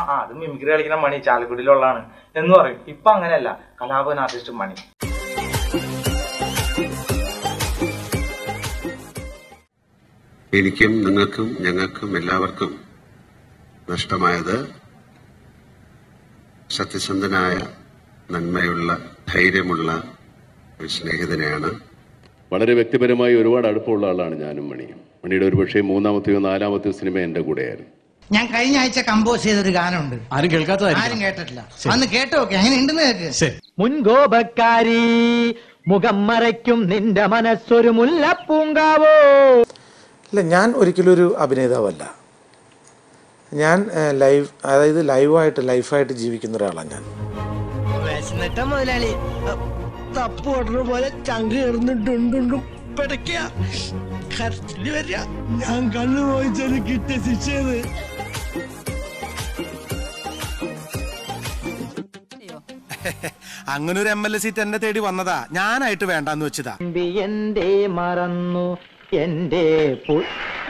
ആ അത് മിമിക്രി കളിക്കുന്ന മണി ചാലക്കുടിയിലുള്ളതാണ് എന്ന് പറയും ഇപ്പൊ അങ്ങനെയല്ല കലാഭവൻ ആർട്ടിസ്റ്റ് മണി എനിക്കും നിങ്ങൾക്കും ഞങ്ങൾക്കും എല്ലാവർക്കും നഷ്ടമായത് സത്യസന്ധനായ നന്മയുള്ള ധൈര്യമുള്ള ഒരു സ്നേഹിതനെയാണ് വളരെ വ്യക്തിപരമായി ഒരുപാട് അടുപ്പമുള്ള ആളാണ് ഞാനും മണിയും മണിയുടെ ഒരു പക്ഷേ മൂന്നാമത്തെയോ നാലാമത്തെയോ സിനിമ എൻ്റെ കൂടെയായിരുന്നു ഞാൻ കഴിഞ്ഞ ആഴ്ച കമ്പോസ് ചെയ്തൊരു ഗാനമുണ്ട് ആരും കേൾക്കാത്തതായിരിക്കും ആരും കേട്ടിട്ടില്ല അന്ന് കേട്ടോ നോക്കെ അങ്ങനെ ഉണ്ടെന്ന് കേക്ക് മുൻകോപക്കാരി മുഖം മറയ്ക്കും നിന്റെ മനസ്സൊരു മുല്ലപ്പൂങ്കാവോ ഇല്ല ഞാൻ ഒരിക്കലും ഒരു അഭിനേതാവല്ല ഞാൻ ഏഹ്, ലൈവ് അതായത് ലൈവായിട്ട് ലൈഫായിട്ട് ജീവിക്കുന്ന ഒരാളാണ് ഞാൻ വിശന്നിട്ട മുതലാളി തപ്പ് ഓടുന്ന പോലെ ചങ്ക് കയറുന്നുണ്ടുണ്ടുണ്ടും പിടയ്ക്ക കരച്ചില് വരിക ഞാൻ കണ്ണു പോയിച്ചത് കിട്ടിയ ശിക്ഷയത് അങ്ങനെ ഒരു എം എൽ എ സീറ്റ് എന്നെ തേടി വന്നതാ ഞാനായിട്ട് വേണ്ടാന്ന് വെച്ചതാ എന്റെ മറന്നു എന്റെ പു-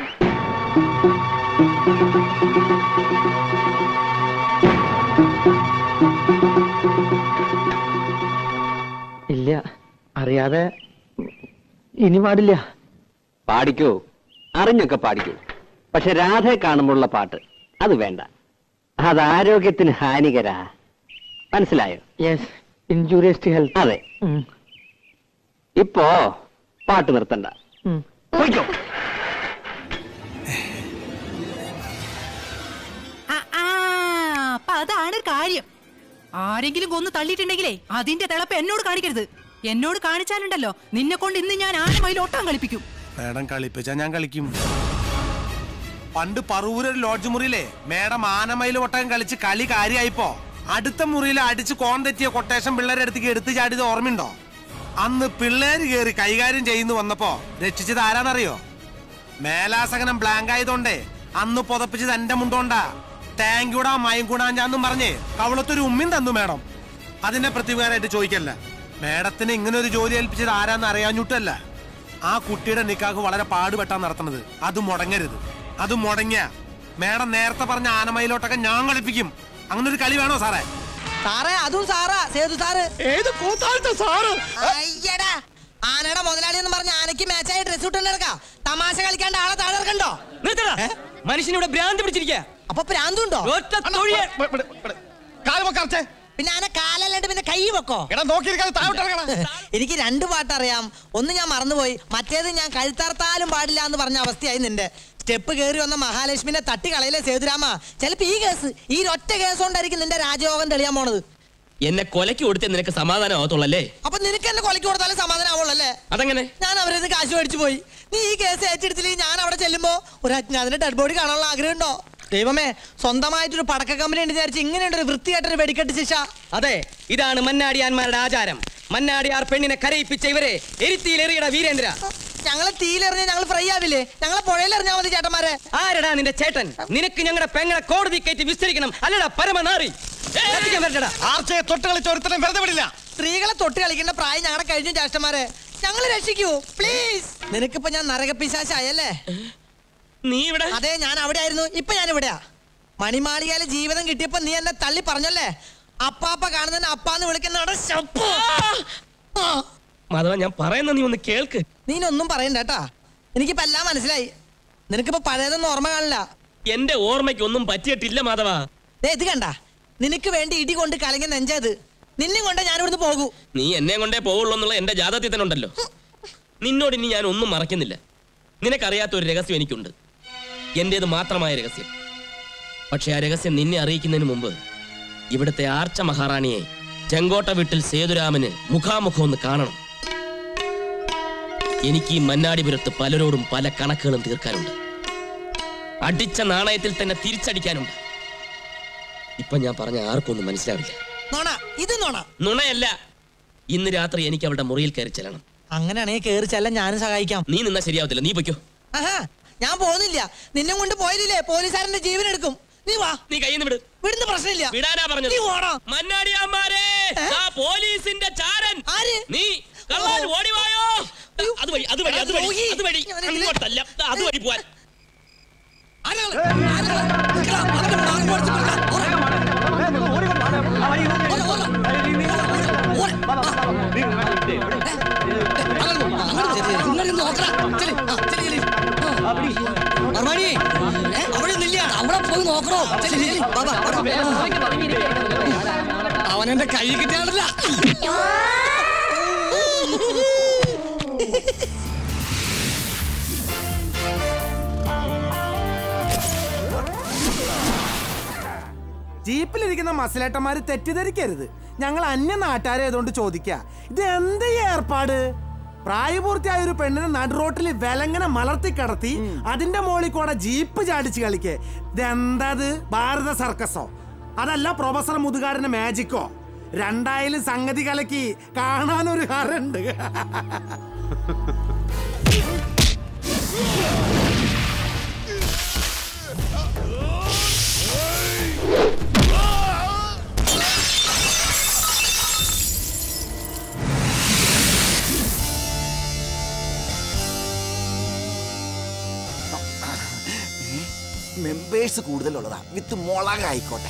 ഇല്ല അറിയാതെ ഇനി പാടില്ല പാടിക്കോ അറിഞ്ഞൊക്കെ പാടിക്കോ പക്ഷെ രാധയെ കാണുമ്പോഴുള്ള പാട്ട് അത് വേണ്ട അത് ആരോഗ്യത്തിന് ഹാനികരാ മനസ്സിലായോ യെസ് ഇൻജൂറിയസ് ടു ഹെൽത്ത് അതെ ഇപ്പോ പാട്ട് നിർത്തണ്ട പോയിക്കോ ആ, ആ, അപ്പൊ അതാണ് കാര്യം ആരെങ്കിലും കൊന്നു തള്ളിയിട്ടുണ്ടെങ്കിലേ അതിന്റെ തിളപ്പ് എന്നോട് കാണിക്കരുത് എന്നോട് കാണിച്ചാലുണ്ടല്ലോ നിന്നെ കൊണ്ട് ഇന്ന് ഞാൻ ആന മയിൽ ഒട്ടാൻ കളിപ്പിക്കും മേഡം കളിപ്പിച്ചാ ഞാൻ കളിക്കും പണ്ട് പറവൂരൊരു ലോഡ്ജ് മുറിയിലെ മേഡം ആനമയിൽ ഒട്ടകം കളിച്ച് കളി കാര്യായിപ്പോ അടുത്ത മുറിയിൽ അടിച്ച് കോൺ തെറ്റിയ കൊട്ടേഷൻ പിള്ളേരുടെ അടുത്തേക്ക് എടുത്തു ചാടിയത് ഓർമ്മയുണ്ടോ അന്ന് പിള്ളേര് കയറി കൈകാര്യം ചെയ്യുന്നു വന്നപ്പോ രക്ഷിച്ചത് ആരാന്നറിയോ മേലാസകനം ബ്ലാങ്ക് ആയതുകൊണ്ടേ അന്ന് പുതപ്പിച്ചത് എന്റെ മുണ്ടോണ്ടാ താങ്ക് യുടാ മയം കൂടാഞ്ചാന്നും പറഞ്ഞ് കവളത്തൊരു ഉമ്മിൻ തന്നു മേഡം അതിന്റെ പ്രതികാരമായിട്ട് ചോദിക്കല്ല മേഡത്തിന് ഇങ്ങനെ ഒരു ജോലി ഏൽപ്പിച്ചത് ആരാന്ന് അറിയാഞ്ഞിട്ടല്ല ആ കുട്ടിയുടെ നിക്കാഹ് വളരെ പാടുപെട്ടാ നടത്തുന്നത് അത് മുടങ്ങരുത് അത് മുടങ്ങിയ മേഡം നേരത്തെ പറഞ്ഞ ആനമയിലോട്ടൊക്കെ ഞാൻ കളിപ്പിക്കും അങ്ങനെ ഒരു കളി വേണോ സാറേ സാറേ അതും സാറാ സേതു സാറ് ഏത് കൂത്താഴ്ച സാറ് അയ്യടാ ആനയുടെ മുതലാളി എന്ന് പറഞ്ഞ ആനയ്ക്ക് മാച്ചായി ഡ്രസ് ഇട്ട് നടക്കാം തമാശ കളിക്കാണ്ട് ആളെ താഴെ ഇറക്കണ്ടോ മനുഷ്യനിവിടെ ഭ്രാന്തി പിടിച്ചിരിക്കുക അപ്പൊ പ്രാന്തുണ്ടോ ഒറ്റ തൊഴിയെ കാലുമൊക്കെ പിന്നെ ആന കാലല്ലാണ്ട് പിന്നെ കൈ വെക്കോ എടാ നോക്കിയിരിക്കാതെ താഴോട്ട് ഇറങ്ങണം എനിക്ക് രണ്ട് പാട്ടറിയാം ഒന്ന് ഞാൻ മറന്നുപോയി മറ്റേത് ഞാൻ കഴുത്തർത്താലും പാടില്ല എന്ന് പറഞ്ഞ അവസ്ഥയായി നിന്റെ സ്റ്റെപ്പ് കയറി വന്ന മഹാലക്ഷ്മിനെ തട്ടി കളയിലെ സേതുരാമ ചിലപ്പോ ഈ കേസ് ഈ ഒറ്റ കേസ് കൊണ്ടായിരിക്കും നിന്റെ രാജയോഗം തെളിയാൻ പോണത് എന്നെ കൊലക്ക് കൊടുത്തേ നിനക്ക് സമാധാനം ആവത്തുള്ളല്ലേ അപ്പൊ നിനക്ക് എന്നെ കൊലക്ക് കൊടുത്താലും സമാധാനം ആവുള്ളല്ലേ അതെങ്ങനെ ഞാൻ അവരെ നിന്ന് കാശ് മേടിച്ചു പോയി നീ ഈ കേസ് ഏറ്റെടുത്തില്ലെങ്കിൽ ഞാൻ അവിടെ ചെല്ലുമ്പോ ഒരു അജ്ഞാതിന്റെ ഡെഡ് ബോഡി കാണാനുള്ള ആഗ്രഹം ഉണ്ടോ ദൈവമേ സ്വന്തമായിട്ടൊരു പടക്ക കമ്പനി ഉണ്ട് വിചാരിച്ച് ഇങ്ങനെയുണ്ട് ഒരു വൃത്തിയായിട്ടൊരു വെടിക്കെട്ട് ശിക്ഷ അതെ ഇതാണ് മന്നാടിയാന്മാരുടെ ആചാരം മന്നാടിയാർ പെണ്ണിനെ കരയിപ്പിച്ച ഇവരെ എരിത്തിയിലെറിയട വീരേന്ദ്ര ഞങ്ങളെ തീയിലെറിഞ്ഞ ഞങ്ങൾ ഫ്രൈ ആവില്ലേ ഞങ്ങളെ പുഴയിലെറിഞ്ഞാ മതി ചേട്ടന്മാരെ ആരടാ നിന്റെ ചേട്ടൻ നിനക്ക് ഞങ്ങളുടെ പെങ്ങളെ കോടതി കയറ്റി വിസ്തരിക്കണം അല്ലടാ പരമനാറി കത്തിക്കാൻ വരട്ടെടാ. ആർച്ചയെ തൊട്ട് കളിച്ച ഒരുത്തരം വെറുതെ വിടില്ല സ്ത്രീകളെ തൊട്ട് കളിക്കേണ്ട പ്രായം ഞങ്ങളുടെ കഴിഞ്ഞു ചേഷ്ടന്മാരെ ഞങ്ങൾ രക്ഷിക്കൂ പ്ലീസ് നിനക്കിപ്പോ ഞാൻ നരകപ്പിശാശായല്ലേ നീ ഇവിടെ അതെ ഞാൻ അവിടെ ആയിരുന്നു ഇപ്പൊ ഞാൻ ഇവിടെയാ മണിമാളികയിലെ ജീവിതം കിട്ടിയപ്പോ നീ എന്നെ തള്ളി പറഞ്ഞല്ലേ അപ്പാപ്പ കാണുന്നതിന് അപ്പാന്ന് വിളിക്കുന്നവിടെ ശപ്പ്. ആ. മാധവ ഞാൻ പറയുന്ന നീ ഒന്ന് കേൾക്ക് നീനൊന്നും പറയണ്ട കേട്ടാ എനിക്കിപ്പോ എല്ലാം മനസ്സിലായി നിനക്കിപ്പോ പഴയതൊന്നും ഓർമ്മ കാണില്ല എന്റെ ഓർമ്മയ്ക്ക് ഒന്നും പറ്റിയിട്ടില്ല മാധവ ദേ ഇത് കണ്ട നിനക്ക് വേണ്ടി ഇടി കൊണ്ട് കലങ്ങി നെഞ്ചത് നിന്നെ കൊണ്ട് ഞാൻ ഇവിടുന്ന് പോകൂ നീ എന്നെ കൊണ്ടേ പോവുള്ളൂ എന്നുള്ള എന്റെ ജാതത്തിൽ തന്നെ ഉണ്ടല്ലോ നിന്നോട് ഇനി ഞാൻ ഒന്നും മറക്കുന്നില്ല നിനക്കറിയാത്ത ഒരു രഹസ്യം എനിക്കുണ്ട് എന്റേത് മാത്രമായ രഹസ്യം പക്ഷെ ആ രഹസ്യം നിന്നെ അറിയിക്കുന്നതിന് മുമ്പ് ഇവിടുത്തെ ആർച്ച മഹാറാണിയെ ചെങ്കോട്ട വീട്ടിൽ സേതുരാമന് മുഖാമുഖം ഒന്ന് കാണണം എനിക്ക് ഈ മന്നാടിപുരത്ത് പലരോടും പല കണക്കുകളും തീർക്കാനുണ്ട് അടിച്ച നാണയത്തിൽ തന്നെ തിരിച്ചടിക്കാനുണ്ട് ഇപ്പൊ ഞാൻ പറഞ്ഞ ആർക്കും ഒന്നും മനസ്സിലാവില്ല നോണ ഇത് നോണ നുണയല്ല ഇന്ന് രാത്രി എനിക്ക് അവളുടെ മുറിയിൽ കയറി ചെല്ലണം അങ്ങനെയാണെങ്കിൽ കേറി ചെല്ലാൻ ഞാനും സഹായിക്കാം നീ നിന്നാ ശരിയാവത്തില്ല നീ പൊയ്ക്കോ ആഹാ ഞാൻ പോകുന്നില്ല നിന്നെ കൊണ്ട് പോയില്ലേ പോലീസുകാരന്റെ ജീവൻ എടുക്കും നീ വാ നീ കയ്യിൽ നിന്ന് വിട് വിടുന്ന പ്രശ്നമില്ല വിടാനാ പറഞ്ഞത് നീ ഓടാ മന്നാടിയാമ്മാരെ ആ പോലീസിന്റെ ചാരൻ ആര് നീ കള്ളൻ ഓടി വായോ അതുവഴി അതുവഴി അതുവഴി അതുവഴി അങ്ങോട്ടല്ല ദാ അതുവഴി പോവാൻ അവിടെ നില്ല അവിടെ പോയി നോക്കണോ അവൻ എന്റെ കൈ കിട്ടിയാണല്ല ജീപ്പിലിരിക്കുന്ന മസിലേട്ടന്മാര് തെറ്റിദ്ധരിക്കരുത് ഞങ്ങൾ അന്യ നാട്ടുകാരായതുകൊണ്ട് ചോദിക്ക ഇത് എന്ത് ഈ ഏർപ്പാട് പ്രായപൂർത്തിയായ ഒരു പെണ്ണിനെ നടുറോട്ടിൽ വിലങ്ങനെ മലർത്തി കിടത്തി അതിന്റെ മോളിൽ കൂടെ ജീപ്പ് ചാടിച്ച് കളിക്കേ ഇതെന്തത് ഭാരത സർക്കസോ അതല്ല പ്രൊഫസർ മുതുകാടിന്റെ മാജിക്കോ രണ്ടായാലും സംഗതി കലക്കി കാണാനൊരു ഹറുണ്ട് മെമ്പേഴ്സ് കൂടുതലുള്ളതാ വിത്ത് മുളകായിക്കോട്ടെ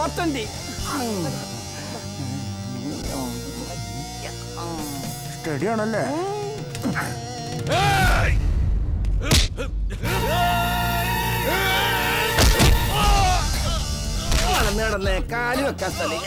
സ്റ്റഡി ആണല്ലേ നടന്നേ കാല് വെക്കാൻ സ്ഥലം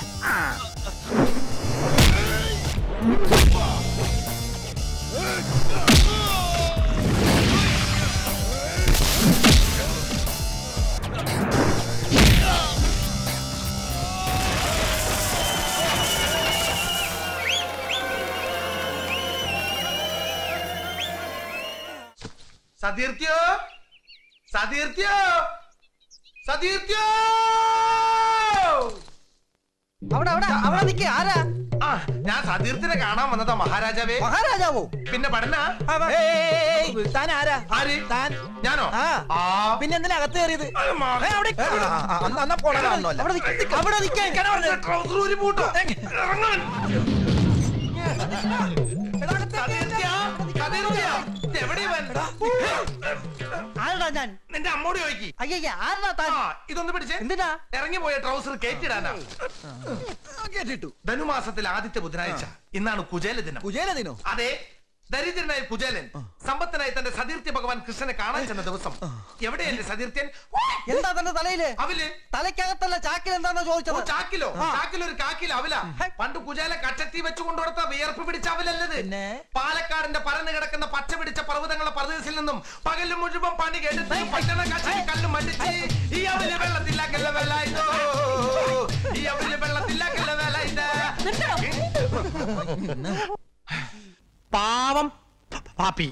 സതീർത്യോ സതീർത്യോ സതീർത്യോ അവിടെ അവിടെ അവിടെ നിൽക്കുക ആരാ ആ ഞാൻ സതീർത്ഥിനെ കാണാൻ വന്നതാ മഹാരാജാവേ മഹാരാജാവോ പിന്നെ പഠന താൻ ആരാ ആര് താൻ ഞാനോ ആ ആ പിന്നെ എന്തിനാ അകത്ത് കയറിയത് അത് മ- ഏ, അവിടെ നിക്ക്. അവിടെ നിക്ക്, നിക്ക്, അവിടെ നിൽക്കാൻ ട്രൗസർ ഊരി പൂട്ടോ ഇറങ്ങാൻ സതീർത്യ, സതീർത്യ, ഇതെവിടെയാ ഇവൻ? ആരടാ ഞാൻ നിന്റെ അമ്മോട് ചോദിക്കി അയ്യ ആരടാ താൻ ആ ഇതൊന്ന് പിടിച്ചേ എന്തിനാ ഇറങ്ങി പോയ ട്രൗസർ കയറ്റിടാനാ കേട്ടിട്ടു ധനുമാസത്തിൽ ആദ്യത്തെ ബുധനാഴ്ച ഇന്നാണ് കുചേല ദിനം കുചേലതിനോ അതെ ദരിദ്രനായ കുചേലൻ സമ്പത്തനായി തന്റെ സതീർത്യ ഭഗവാൻ കൃഷ്ണനെ കാണാൻ ചെന്ന ദിവസം എവിടെയല്ലേ സതീർത്ഥ്യൻ എന്താ തന്റെ തലയില് അവല് തലയ്ക്കകത്തല്ല ചാക്കിൽ എന്താണോ ഓ, ചോദിച്ചത് ചാക്കിലോ ചാക്കിലോ ഒരു കാക്കിലോ അവല പണ്ട് കുചേല കച്ചത്തി വെച്ചു കൊണ്ടുകൊടുത്ത വിയർപ്പ് പിടിച്ച അവലല്ലത് പിന്നെ? പാലക്കാടിന്റെ പരന്നു കിടക്കുന്ന പച്ച പിടിച്ച പർവ്വതങ്ങളുടെ പ്രദേശത്തിൽ നിന്നും പകലും മുഴുവൻ പണി കേട്ടിട്ട് പട്ടണ കച്ചി കല്ലും മണ്ടിച്ച് ഈ അവല് വെള്ളത്തില്ലാക്കല്ല വെള്ളായിട്ടോ ഈ അവല് വെള്ളത്തില്ലാക്കല്ല വെള്ളായിട്ട് പാവം പാപ്പി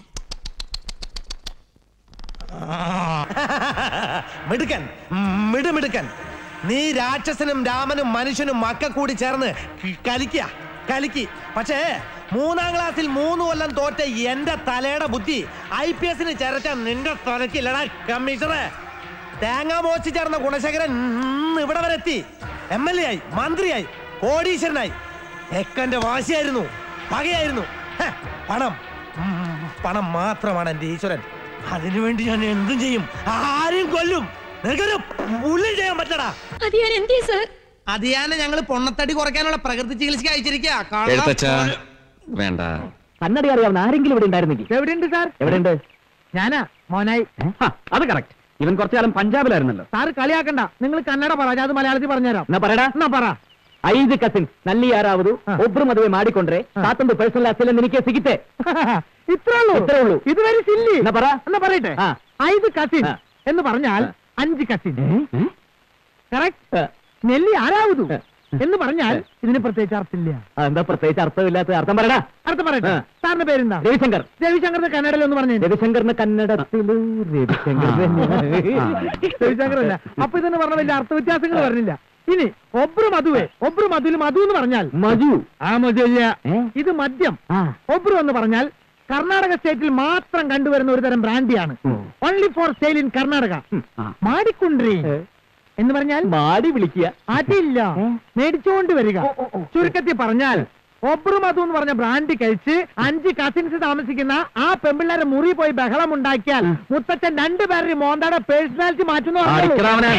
മിടുക്കൻ മിടുമിടുക്കൻ നീ രാക്ഷസനും രാമനും മനുഷ്യനും മക്ക കൂടി ചേർന്ന് കലിക്ക കലിക്കി പക്ഷേ മൂന്നാം ക്ലാസ്സിൽ മൂന്ന് കൊല്ലം തോറ്റ എന്റെ തലയുടെ ബുദ്ധി ഐ പി എസിന് ചേർച്ച നിന്റെ തലക്കില്ലടാ കമ്മീഷണറെ തേങ്ങ മോച്ച് ചേർന്ന ഗുണശേഖരൻ ഇന്ന് ഇവിടെ വരെ എത്തി എം എൽ എ ആയി മന്ത്രിയായി കോടീശ്വരനായി തെക്കന്റെ വാശിയായിരുന്നു പകയായിരുന്നു ഹെ, പണം ഉം, പണം മാത്രമാണ് എന്റെ ഈശ്വരൻ അതിനുവേണ്ടി ഞാൻ എന്തും ചെയ്യും ആരും കൊല്ലും നിനക്കൊരു പുല്ലും ചെയ്യാൻ പറ്റടാ അത് ഞാൻ എന്ത് ചെയ്യും സാർ അത് ഞാൻ ഞങ്ങൾ പൊണ്ണത്തടി കുറയ്ക്കാനുള്ള പ്രകൃതി ചികിത്സ അയച്ചിരിക്കുക വേണ്ട കന്നഡി അറിയാവുന്ന ആരെങ്കിലും ഇവിടെ ഉണ്ടായിരുന്നെങ്കിൽ എവിടെയുണ്ട് സാർ എവിടെയുണ്ട് ഞാനാ മോനായി ഹ, അത് കറക്റ്റ് ഇവൻ കുറച്ചു കാലം പഞ്ചാബിലായിരുന്നല്ലോ സാറ് കളിയാക്കണ്ട നിങ്ങൾ കന്നഡ പറ ഞാൻ അത് മലയാളത്തിൽ പറഞ്ഞുതരാം എന്നാ പറയടാ എന്നാ പറ ಐದು ಕಸಿನ್ಸ್ ನಲ್ಲಿ ಯಾರಾವುದು ಒಬ್ರು ಮದುವೆ ಮಾಡಿಕೊಂಡ್ರೆ ಸಾತೊಂದು ಪರ್ಸನಲ್ ಆಸ್ತಿಲ್ಲ ನಿನಗೆ ಸಿಗುತ್ತೆ ഇത്രേ ഉള്ളൂ ഇത്രേ ഉള്ളൂ. ഇത് വെരി സില്ലി എന്നാ പറ. എന്നാ പറയട്ടെ ആ. ഐത് കസിൻ ആ. എന്ന് പറഞ്ഞാൽ അഞ്ച് കസിൻ ഏ? കറക്റ്റ് ആ. നെല്ലി ആരാവുതു ആ. എന്ന് പറഞ്ഞാൽ ഇതിന് പ്രത്യേകിച്ച് അർത്ഥമില്ല ആ, എന്താ പ്രത്യേകിച്ച് അർത്ഥമില്ലാത്ത അർത്ഥം പറയടാ അർത്ഥം പറയട്ടെ ആ. സാറിന്റെ പേരെന്താ രവിശങ്കർ രവിശങ്കറിന്റെ കന്നഡയിൽ ഒന്ന് പറഞ്ഞു രവിശങ്കറിന് കന്നഡത്തില് രവിശങ്കർ തന്നെയാണ്. രവിശങ്കർ അല്ല അപ്പൊ ഇതെന്ന് പറഞ്ഞ വലിയ അർത്ഥ വ്യത്യാസങ്ങൾ പറഞ്ഞില്ല ഇനി ഒബ്രു മധുവേ ഒബ്രു മധുവിൽ മധു എന്ന് പറഞ്ഞാൽ മജു ആ മധു ഇല്ല ഏ? ഇത് മദ്യം ആ. ഒബ്രു എന്ന് പറഞ്ഞാൽ കർണാടക സ്റ്റേറ്റിൽ മാത്രം കണ്ടുവരുന്ന ഒരു തരം ബ്രാൻഡിയാണ് ഉം. Only for sale in Karnataka ആ. മാടിക്കുണ്ട്രി ഏ? എന്ന് പറഞ്ഞാൽ മാടി വിളിക്കുക അതില്ല ഏ? മേടിച്ചുകൊണ്ട് വരിക ചുരുക്കത്തിൽ പറഞ്ഞാൽ ഒബ്രു മധു എന്ന് പറഞ്ഞ ബ്രാൻഡ് കഴിച്ച് അഞ്ച് കസിൻസ് താമസിക്കുന്ന ആ പെമ്പിള്ളേരെ മുറി പോയി ബഹളം ഉണ്ടാക്കിയാൽ മുത്തച്ഛൻ രണ്ടുപേരുടെ മോന്താടെ പേഴ്സണാലിറ്റി മാറ്റുന്നു അടിക്കടാ അവനെ.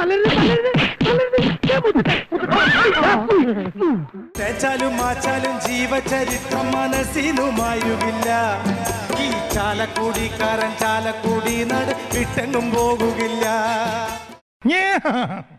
തേച്ചാലും മാച്ചാലും ജീവചരിത്രം മനസ്സിലുമായുകില്ല ഈ ചാലക്കുടിക്കാരൻ ചാലക്കുടി നട വിട്ടെങ്ങും പോകുകില്ല